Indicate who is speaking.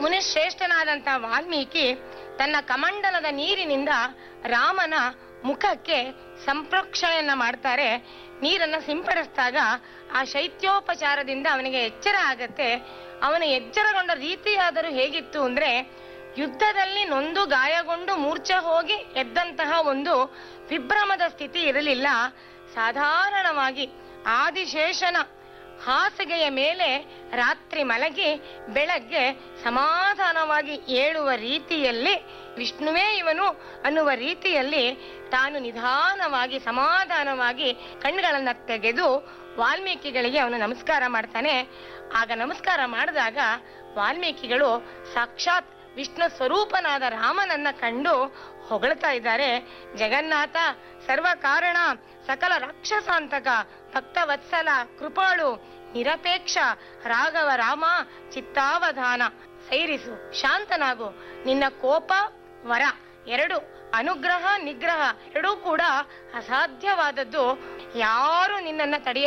Speaker 1: ಮುನಿಶ್ರೇಷ್ಠನಾದಂಥ ವಾಲ್ಮೀಕಿ ತನ್ನ ಕಮಂಡಲದ ನೀರಿನಿಂದ ರಾಮನ ಮುಖಕ್ಕೆ ಸಂಪ್ರೋಕ್ಷಣೆಯನ್ನ ಮಾಡ್ತಾರೆ ನೀರನ್ನ ಸಿಂಪಡಿಸಿದಾಗ ಆ ಶೈತ್ಯೋಪಚಾರದಿಂದ ಅವನಿಗೆ ಎಚ್ಚರ ಆಗತ್ತೆ ಅವನ ಎಚ್ಚರಗೊಂಡ ರೀತಿಯಾದರೂ ಹೇಗಿತ್ತು ಅಂದ್ರೆ ಯುದ್ಧದಲ್ಲಿ ನೊಂದು ಗಾಯಗೊಂಡು ಮೂರ್ಛೆ ಹೋಗಿ ಎದ್ದಂತಹ ಒಂದು ವಿಭ್ರಮದ ಸ್ಥಿತಿ ಇರಲಿಲ್ಲ ಸಾಧಾರಣವಾಗಿ ಆದಿಶೇಷನ ಹಾಸಿಗೆಯ ಮೇಲೆ ರಾತ್ರಿ ಮಲಗಿ ಬೆಳಗ್ಗೆ ಸಮಾಧಾನವಾಗಿ ಏಳುವ ರೀತಿಯಲ್ಲಿ ವಿಷ್ಣುವೇ ಇವನು ಅನ್ನುವ ರೀತಿಯಲ್ಲಿ ತಾನು ನಿಧಾನವಾಗಿ ಸಮಾಧಾನವಾಗಿ ಕಣ್ಣುಗಳನ್ನ ತೆಗೆದು ವಾಲ್ಮೀಕಿಗಳಿಗೆ ಅವನು ನಮಸ್ಕಾರ ಮಾಡ್ತಾನೆ ಆಗ ನಮಸ್ಕಾರ ಮಾಡಿದಾಗ ವಾಲ್ಮೀಕಿಗಳು ಸಾಕ್ಷಾತ್ ವಿಷ್ಣು ಸ್ವರೂಪನಾದ ರಾಮನನ್ನ ಕಂಡು ಹೊಗಳ್ತಾ ಇದ್ದಾರೆ ಜಗನ್ನಾಥ ಸರ್ವ ಕಾರಣ ಸಕಲ ರಾಕ್ಷಸಾಂತಕ ಭಕ್ತವತ್ಸಲ ಕೃಪಾಳು ನಿರಪೇಕ್ಷ ರಾಘವ ರಾಮ ಚಿತ್ತಾವಧಾನ ಸೈರಿಸು ಶಾಂತನಾಗು ನಿನ್ನ ಕೋಪ ವರ ಎರಡು ಅನುಗ್ರಹ ನಿಗ್ರಹ ಎರಡೂ ಕೂಡ ಅಸಾಧ್ಯವಾದದ್ದು ಯಾರು ನಿನ್ನನ್ನ ತಡೆಯ